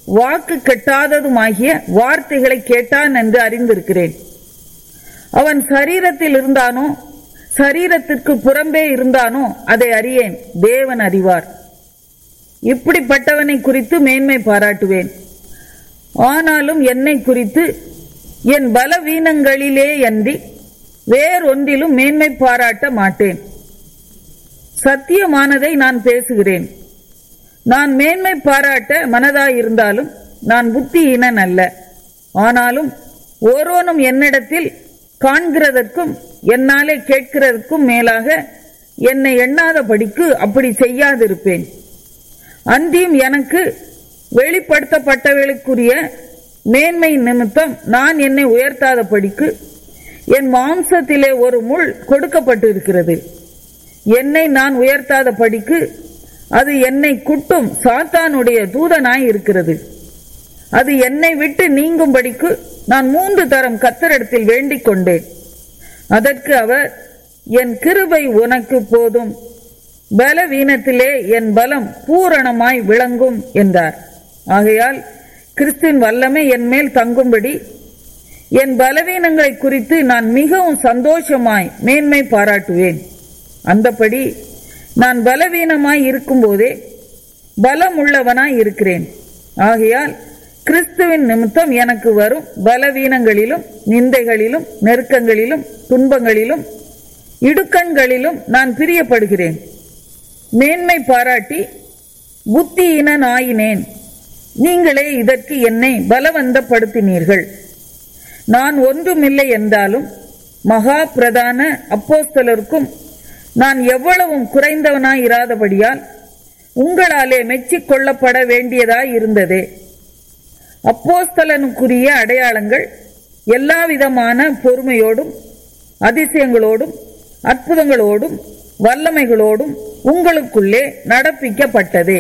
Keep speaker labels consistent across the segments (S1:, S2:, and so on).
S1: வாக்கு கெட்டாததுமாகிய வார்த்தைகளை கேட்டான் என்று அறிந்திருக்கிறேன் அவன் சரீரத்தில் இருந்தானோ சரீரத்திற்கு புறம்பே இருந்தானோ அதை அறியேன் தேவன் அறிவார் இப்படிப்பட்டவனை குறித்து மேன்மை பாராட்டுவேன் ஆனாலும் என்னை குறித்து என் பலவீனங்களிலே அன்றி வேறொன்றிலும் மேன்மை பாராட்ட மாட்டேன் சத்தியமானதை நான் பேசுகிறேன் நான் மேன்மை பாராட்ட மனதாயிருந்தாலும் நான் புத்தியீனன் அல்ல ஆனாலும் ஓரோனும் என்னிடத்தில் காண்கிறதற்கும் என்னாலே கேட்கிறதற்கும் மேலாக என்னை எண்ணாதபடிக்கு அப்படி செய்யாதிருப்பேன் அன்றியும் எனக்கு வெளிப்படுத்தப்பட்டவர்களுக்குரிய மேன்மை நிமித்தம் நான் என்னை உயர்த்தாதபடிக்கு என் மாம்சத்திலே ஒரு முள் கொடுக்கப்பட்டிருக்கிறது என்னை நான் உயர்த்தாதபடிக்கு அது என்னை குட்டும் சாத்தானுடைய தூதனாய் இருக்கிறது அது என்னை விட்டு நீங்கும்படிக்கு நான் மூன்று தரம் கத்தரிடத்தில் வேண்டிக் கொண்டேன் அதற்கு அவர் என் கிருபை உனக்கு போதும் பலவீனத்திலே என் பலம் பூரணமாய் விளங்கும் என்றார் ஆகையால் கிறிஸ்துவின் வல்லமை என் மேல் தங்கும்படி என் பலவீனங்களை குறித்து நான் மிகவும் சந்தோஷமாய் மேன்மை பாராட்டுவேன் அந்தபடி நான் பலவீனமாய் இருக்கும்போதே பலம் உள்ளவனாய் இருக்கிறேன் ஆகையால் கிறிஸ்துவின் நிமித்தம் எனக்கு வரும் பலவீனங்களிலும் நிந்தைகளிலும் நெருக்கங்களிலும் துன்பங்களிலும் இடுக்கண்களிலும் நான் பிரியப்படுகிறேன் மேன்மை பாராட்டி புத்தியினன் ஆயினேன் நீங்களே இதற்கு என்னை பலவந்தப்படுத்தினீர்கள் நான் ஒன்றுமில்லை என்றாலும் மகா பிரதான அப்போஸ்தலருக்கும் நான் எவ்வளவும் குறைந்தவனாய் இராதபடியால் உங்களாலே மெச்சிக் கொள்ளப்பட வேண்டியதாய் இருந்ததே அப்போஸ்தலனுக்குரிய அடையாளங்கள் எல்லா விதமான பொறுமையோடும் அதிசயங்களோடும் அற்புதங்களோடும் வல்லமைகளோடும் உங்களுக்குள்ளே நடப்பிக்கப்பட்டதே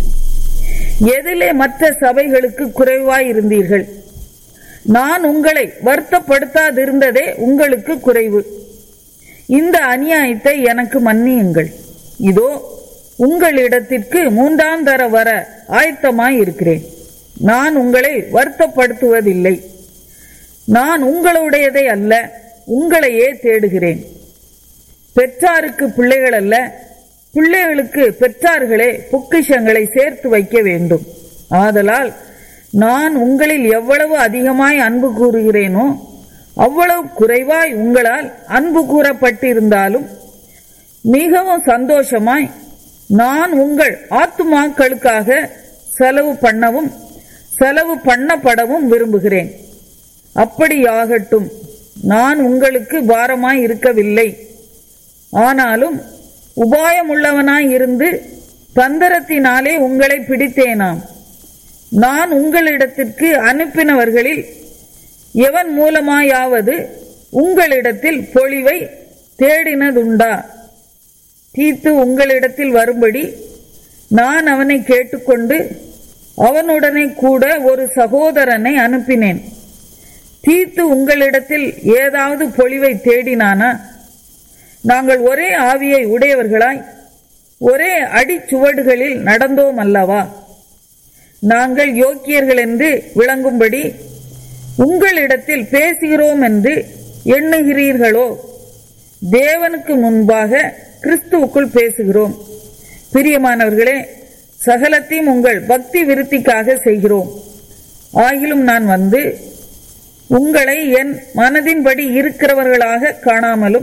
S1: எதிலே மற்ற சபைகளுக்கு குறைவாய் இருந்தீர்கள் நான் உங்களை வருத்தப்படுத்தாதிருந்ததே உங்களுக்கு குறைவு இந்த அநியாயத்தை எனக்கு மன்னியுங்கள் இதோ உங்களிடத்திற்கு மூன்றாம் தர வர ஆயத்தமாய் இருக்கிறேன் நான் உங்களை வருத்தப்படுத்துவதில்லை நான் உங்களுடையதை அல்ல உங்களையே தேடுகிறேன் பெற்றாருக்கு பிள்ளைகள் அல்ல பிள்ளைகளுக்கு பெற்றார்களே பொக்கிஷங்களை சேர்த்து வைக்க வேண்டும் ஆதலால் நான் உங்களில் எவ்வளவு அதிகமாய் அன்பு கூறுகிறேனோ அவ்வளவு குறைவாய் உங்களால் அன்பு கூறப்பட்டிருந்தாலும் மிகவும் சந்தோஷமாய் நான் உங்கள் ஆத்துமாக்களுக்காக செலவு பண்ணவும் செலவு பண்ணப்படவும் விரும்புகிறேன் அப்படியாகட்டும் நான் உங்களுக்கு பாரமாய் இருக்கவில்லை ஆனாலும் உபாயமுள்ளவனாய் இருந்து தந்திரத்தினாலே உங்களை பிடித்தேனாம் நான் உங்களிடத்திற்கு அனுப்பினவர்களில் எவன் மூலமாயாவது உங்களிடத்தில் பொழிவை தேடினதுண்டா தீத்து உங்களிடத்தில் வரும்படி நான் அவனை கேட்டுக்கொண்டு அவனுடனே கூட ஒரு சகோதரனை அனுப்பினேன் தீத்து உங்களிடத்தில் ஏதாவது பொழிவை தேடினானா நாங்கள் ஒரே ஆவியை உடையவர்களாய் ஒரே அடிச்சுவடுகளில் நடந்தோம் அல்லவா நாங்கள் யோக்கியர்கள் என்று விளங்கும்படி உங்களிடத்தில் பேசுகிறோம் என்று எண்ணுகிறீர்களோ தேவனுக்கு முன்பாக கிறிஸ்துவுக்குள் பேசுகிறோம் பிரியமானவர்களே சகலத்தையும் உங்கள் பக்தி விருத்திக்காக செய்கிறோம் ஆகிலும் நான் வந்து உங்களை என் மனதின்படி இருக்கிறவர்களாக காணாமலும்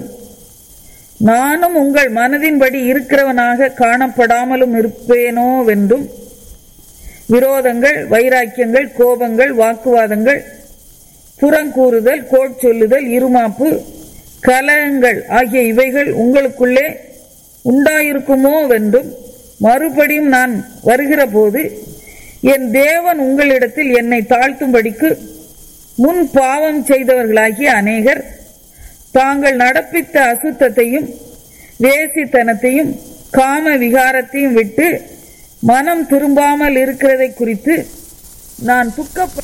S1: நானும் உங்கள் மனதின்படி இருக்கிறவனாக காணப்படாமலும் இருப்பேனோவென்றும் விரோதங்கள் வைராக்கியங்கள் கோபங்கள் வாக்குவாதங்கள் புறங்கூறுதல் கோட் சொல்லுதல் இருமாப்பு கலகங்கள் ஆகிய இவைகள் உங்களுக்குள்ளே உண்டாயிருக்குமோவென்றும் மறுபடியும் நான் வருகிற போது என் தேவன் உங்களிடத்தில் என்னை தாழ்த்தும்படிக்கு முன் பாவம் செய்தவர்களாகிய அநேகர் தாங்கள் நடப்பித்த அசுத்தத்தையும் வேசித்தனத்தையும் காம விகாரத்தையும் விட்டு மனம் திரும்பாமல் இருக்கிறதை குறித்து நான் துக்கப்ப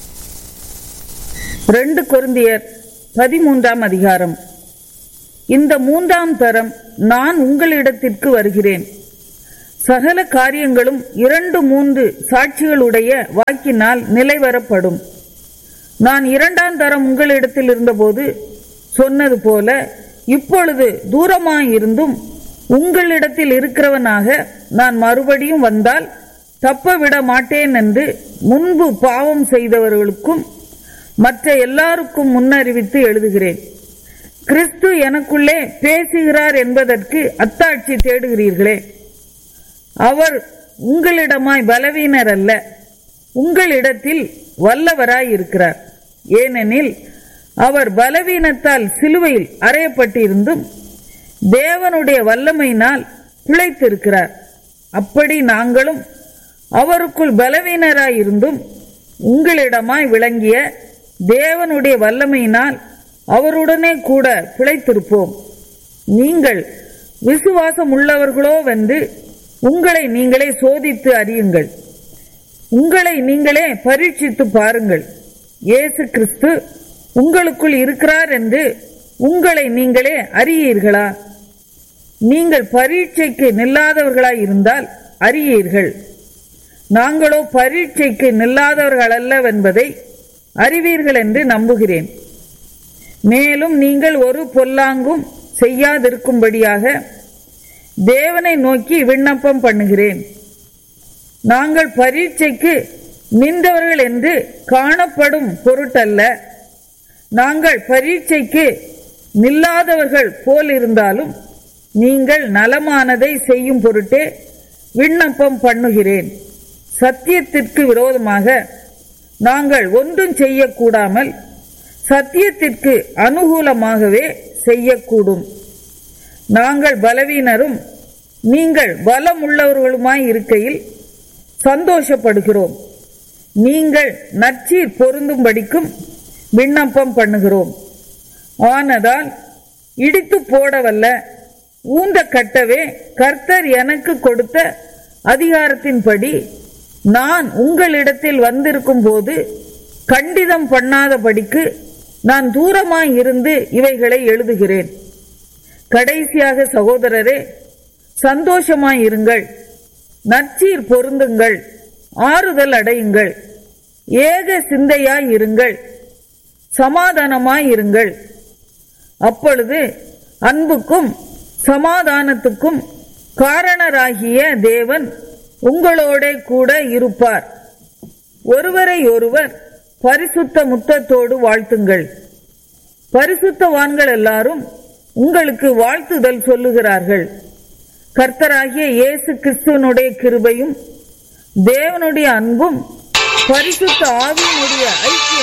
S1: ரெண்டு கொருந்தியர் பதிமூன்றாம் அதிகாரம் இந்த மூன்றாம் தரம் நான் உங்களிடத்திற்கு வருகிறேன் சகல காரியங்களும் இரண்டு மூன்று சாட்சிகளுடைய வாக்கினால் நிலைவரப்படும் நான் இரண்டாம் தரம் உங்களிடத்தில் இருந்தபோது சொன்னது போல இப்பொழுது தூரமாயிருந்தும் உங்களிடத்தில் இருக்கிறவனாக நான் மறுபடியும் வந்தால் தப்ப விட மாட்டேன் என்று முன்பு பாவம் செய்தவர்களுக்கும் மற்ற எல்லாருக்கும் முன்னறிவித்து எழுதுகிறேன் கிறிஸ்து எனக்குள்ளே பேசுகிறார் என்பதற்கு அத்தாட்சி தேடுகிறீர்களே அவர் உங்களிடமாய் பலவீனர் அல்ல உங்களிடத்தில் வல்லவராய் இருக்கிறார் ஏனெனில் அவர் பலவீனத்தால் சிலுவையில் அறையப்பட்டிருந்தும் தேவனுடைய வல்லமையினால் பிழைத்திருக்கிறார் அப்படி நாங்களும் அவருக்குள் பலவீனராயிருந்தும் உங்களிடமாய் விளங்கிய தேவனுடைய வல்லமையினால் அவருடனே கூட பிழைத்திருப்போம் நீங்கள் விசுவாசம் உள்ளவர்களோ வென்று உங்களை நீங்களே சோதித்து அறியுங்கள் உங்களை நீங்களே பரீட்சித்து பாருங்கள் இயேசு கிறிஸ்து உங்களுக்குள் இருக்கிறார் என்று உங்களை நீங்களே அறியீர்களா நீங்கள் பரீட்சைக்கு நில்லாதவர்களாய் இருந்தால் அறியீர்கள் நாங்களோ பரீட்சைக்கு நில்லாதவர்கள் அல்லவென்பதை அறிவீர்கள் என்று நம்புகிறேன் மேலும் நீங்கள் ஒரு பொல்லாங்கும் செய்யாதிருக்கும்படியாக தேவனை நோக்கி விண்ணப்பம் பண்ணுகிறேன் நாங்கள் பரீட்சைக்கு நின்றவர்கள் என்று காணப்படும் பொருட்டல்ல நாங்கள் பரீட்சைக்கு நில்லாதவர்கள் போல் இருந்தாலும் நீங்கள் நலமானதை செய்யும் பொருட்டே விண்ணப்பம் பண்ணுகிறேன் சத்தியத்திற்கு விரோதமாக நாங்கள் ஒன்றும் செய்யக்கூடாமல் சத்தியத்திற்கு அனுகூலமாகவே செய்யக்கூடும் நாங்கள் பலவீனரும் நீங்கள் பலமுள்ளவர்களுமாய் இருக்கையில் சந்தோஷப்படுகிறோம் நீங்கள் நச்சீர் பொருந்தும்படிக்கும் விண்ணப்பம் பண்ணுகிறோம் ஆனதால் இடித்து போடவல்ல ஊந்த கட்டவே கர்த்தர் எனக்கு கொடுத்த அதிகாரத்தின்படி நான் உங்களிடத்தில் வந்திருக்கும் போது கண்டிதம் பண்ணாதபடிக்கு நான் தூரமாய் இருந்து இவைகளை எழுதுகிறேன் கடைசியாக சகோதரரே சந்தோஷமாய் இருங்கள் நற்சீர் பொருந்துங்கள் ஆறுதல் அடையுங்கள் ஏக சிந்தையாய் இருங்கள் சமாதானமாய் இருங்கள் அப்பொழுது அன்புக்கும் சமாதானத்துக்கும் காரணராகிய தேவன் உங்களோட கூட இருப்பார் ஒருவரை ஒருவர் பரிசுத்த முத்தத்தோடு வாழ்த்துங்கள் பரிசுத்தவான்கள் எல்லாரும் உங்களுக்கு வாழ்த்துதல் சொல்லுகிறார்கள் கர்த்தராகிய இயேசு கிறிஸ்துவனுடைய கிருபையும் தேவனுடைய அன்பும் பரிசுத்த ஆவியினுடைய ஐக்கியம்